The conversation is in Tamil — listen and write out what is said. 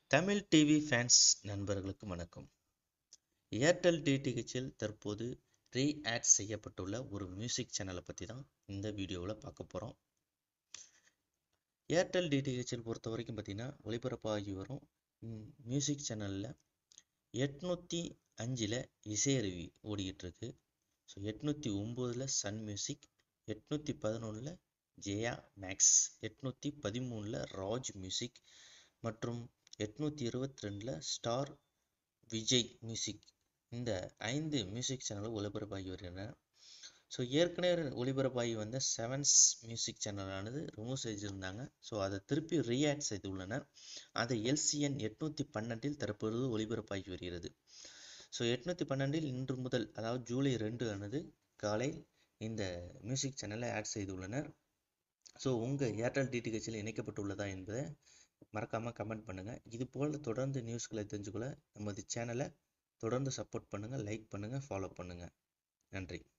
தமிழ் டிவி ஃபேன்ஸ் நண்பர்களுக்கு வணக்கம் ஏர்டெல் டிடிஹெச்சில் தற்போது ரீ ஆட் செய்யப்பட்டுள்ள ஒரு மியூசிக் சேனலை பற்றி தான் இந்த வீடியோவில் பார்க்க போகிறோம் ஏர்டெல் டிடிஹெச்சில் பொறுத்த வரைக்கும் பார்த்தீங்கன்னா ஒளிபரப்பாகி வரும் மியூசிக் சேனலில் எட்நூற்றி அஞ்சில் இசையருவி ஓடிக்கிட்டு இருக்கு ஸோ எட்நூற்றி ஒம்போதில் சன் மியூசிக் எட்நூற்றி பதினொன்றில் ஜெயா மேக்ஸ் எட்நூற்றி பதிமூணில் ராஜ் மியூசிக் மற்றும் எட்நூற்றி இருபத்தி ரெண்டில் ஸ்டார் விஜய் மியூசிக் இந்த ஐந்து மியூசிக் சேனலும் ஒளிபரப்பாகி வருகின்றன ஸோ ஏற்கனவே ஒளிபரப்பாகி வந்த செவன்ஸ் மியூசிக் சேனலானது ரிமூவ் செய்திருந்தாங்க ஸோ அதை திருப்பி ரீஆட் செய்துள்ளனர் அதை எல்சிஎன் எட்நூற்றி பன்னெண்டில் தற்பொழுது ஒளிபரப்பாகி வருகிறது ஸோ எட்நூற்றி பன்னெண்டில் இன்று முதல் அதாவது ஜூலை ரெண்டு ஆனது காலை இந்த மியூசிக் சேனலை ஆட் செய்துள்ளனர் ஸோ உங்கள் ஏர்டெல் டிடிஹெச்சில் இணைக்கப்பட்டுள்ளதா என்பதை மறக்காமல் கமெண்ட் பண்ணுங்கள் இது போல் தொடர்ந்து நியூஸ்களை தெரிஞ்சுக்கொள்ள நமது சேனலை தொடர்ந்து சப்போர்ட் பண்ணுங்கள் லைக் பண்ணுங்கள் ஃபாலோ பண்ணுங்கள் நன்றி